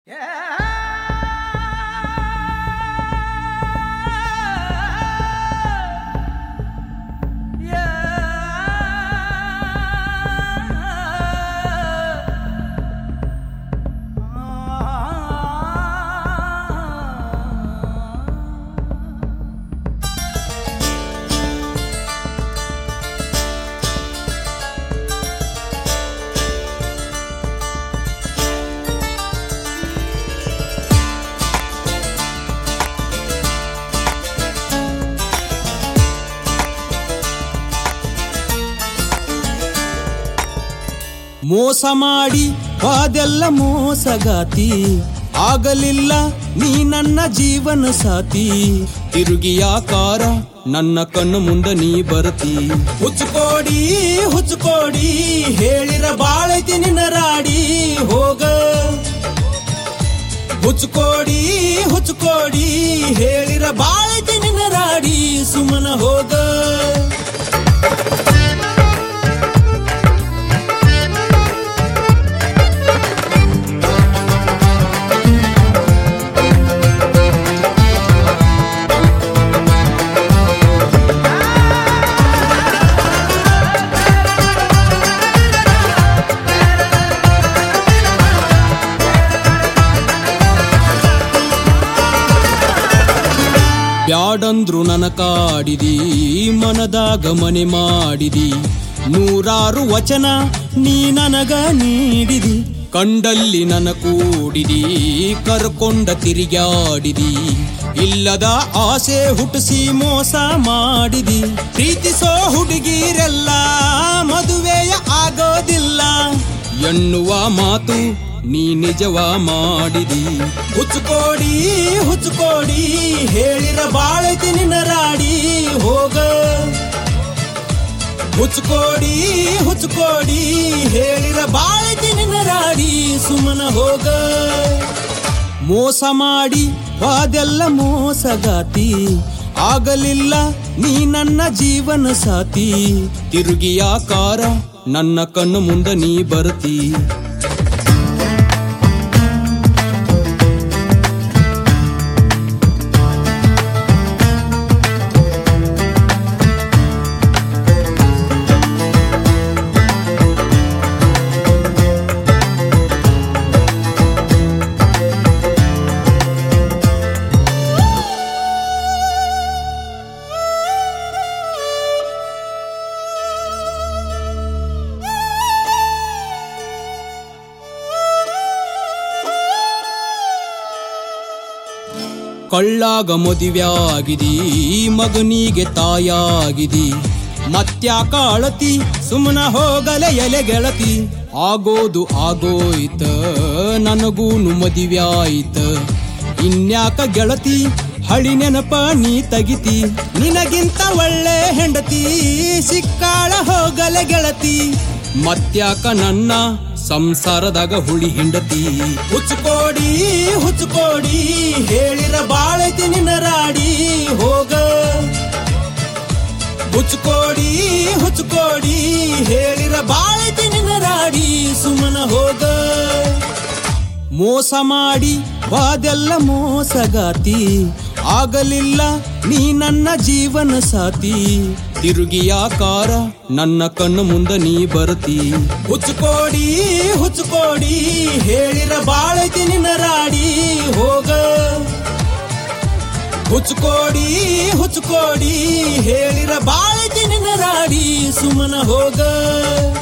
ಮೋಸ ಮಾಡಿ ವಾದೆಲ್ಲ ಮೋಸಗಾತಿ ಆಗಲಿಲ್ಲ ನೀ ನನ್ನ ಜೀವನ ಸಾತಿ ತಿರುಗಿ ಆಕಾರ ನನ್ನ ಕಣ್ಣು ಮುಂದ ನೀ ಬರ್ತಿ ಹುಚ್ಚುಕೋಡಿ ಹುಚ್ಚುಕೋಡಿ ಹೇಳಿರ ಬಾಳೈತಿ ನಿನ್ನ ರಾಡಿ ಹೋಗ ಹುಚ್ಚುಕೋಡಿ ಹುಚ್ಚುಕೋಡಿ ಹೇಳಿರ ಬಾಳೈತಿ ನಿನ್ನ ರಾಡಿ ಸುಮನ ಹೋಗ ಬ್ಯಾಡಂದ್ರು ನನ ಕಾಡಿದಿ ಮನದಾಗ ಮನೆ ಮಾಡಿದಿ ನೂರಾರು ವಚನ ನೀ ನನಗ ನೀಡಿದಿ ಕಂಡಲ್ಲಿ ನನ ಕೂಡಿದಿ ಕರ್ಕೊಂಡ ತಿರುಗಾಡಿದಿ ಇಲ್ಲದ ಆಸೆ ಹುಟ್ಟಿಸಿ ಮೋಸ ಮಾಡಿದಿ ಪ್ರೀತಿಸೋ ಹುಡುಗಿರೆಲ್ಲ ಮದುವೆಯ ಆಗೋದಿಲ್ಲ ಎನ್ನುವ ಮಾತು ನೀ ನಿಜವ ಮಾಡಿದಿ ಹುಚ್ಚುಕೋಡಿ ಹುಚ್ಚುಕೋಡಿ ಹೇಳಿರ ಬಾಳೈತಿ ನಿನ್ನ ರಾಡಿ ಹೋಗ ಹುಚ್ಚುಕೋಡಿ ಹುಚ್ಚುಕೋಡಿ ಹೇಳಿರ ಬಾಳೈತಿ ನಿನ್ನ ರಾಡಿ ಸುಮನ ಹೋಗ ಮೋಸ ಮಾಡಿ ವಾದೆಲ್ಲ ಮೋಸಗಾತಿ ಆಗಲಿಲ್ಲ ನೀ ನನ್ನ ಜೀವನ ಸಾತಿ ತಿರುಗಿ ಆಕಾರ ನನ್ನ ಕಣ್ಣು ಮುಂದ ನೀ ಬರ್ತಿ ಕಳ್ಳಾಗ ಮದುವೆಯಾಗಿದಿ ಮಗನಿಗೆ ತಾಯಾಗಿದಿ ಮತ್ಯಾಕ ಅಳತಿ ಸುಮ್ಮನ ಹೋಗಲೆ ಎಲೆ ಗೆಳತಿ ಆಗೋದು ಆಗೋಯ್ತ ನನಗೂನು ಮದುವ್ಯಾಯ್ತ ಇನ್ಯಾಕ ಗೆಳತಿ ಹಳಿ ನೆನಪ ನೀ ತಗಿತಿ ನಿನಗಿಂತ ಒಳ್ಳೆ ಹೆಂಡತಿ ಸಿಕ್ಕಾಳ ಹೋಗಲೆ ಗೆಳತಿ ಮತ್ಯಾಕ ನನ್ನ ಸಂಸಾರದಾಗ ಹುಳಿ ಹಿಂಡತಿ ಹುಚ್ಚುಕೋಡಿ ಹುಚ್ಚುಕೋಡಿ ಹೇಳಿರ ಬಾಳೈತಿ ನಿನ್ನ ರಾಡಿ ಹೋಗ ಹುಚ್ಚುಕೋಡಿ ಹುಚ್ಚುಕೋಡಿ ಹೇಳಿರ ಬಾಳೈತಿ ನಿನ್ನ ರಾಡಿ ಸುಮನ ಹೋಗ ಮೋಸ ಮಾಡಿ ವಾದೆಲ್ಲ ಮೋಸಗಾತಿ ಆಗಲಿಲ್ಲ ನೀ ನನ್ನ ಜೀವನ ಸಾತಿ ತಿರುಗಿ ಆಕಾರ ನನ್ನ ಕಣ್ಣು ಮುಂದ ನೀ ಬರ್ತಿ ಹುಚ್ಚುಕೋಡಿ ಹುಚ್ಚುಕೋಡಿ ಹೇಳಿರ ಬಾಳೈತಿ ನಿನ್ನ ರಾಡಿ ಹೋಗ ಹುಚ್ಚುಕೋಡಿ ಹುಚ್ಚುಕೋಡಿ ಹೇಳಿರ ಬಾಳೈತಿ ನಿನ್ನ ರಾಡಿ ಸುಮನ ಹೋಗ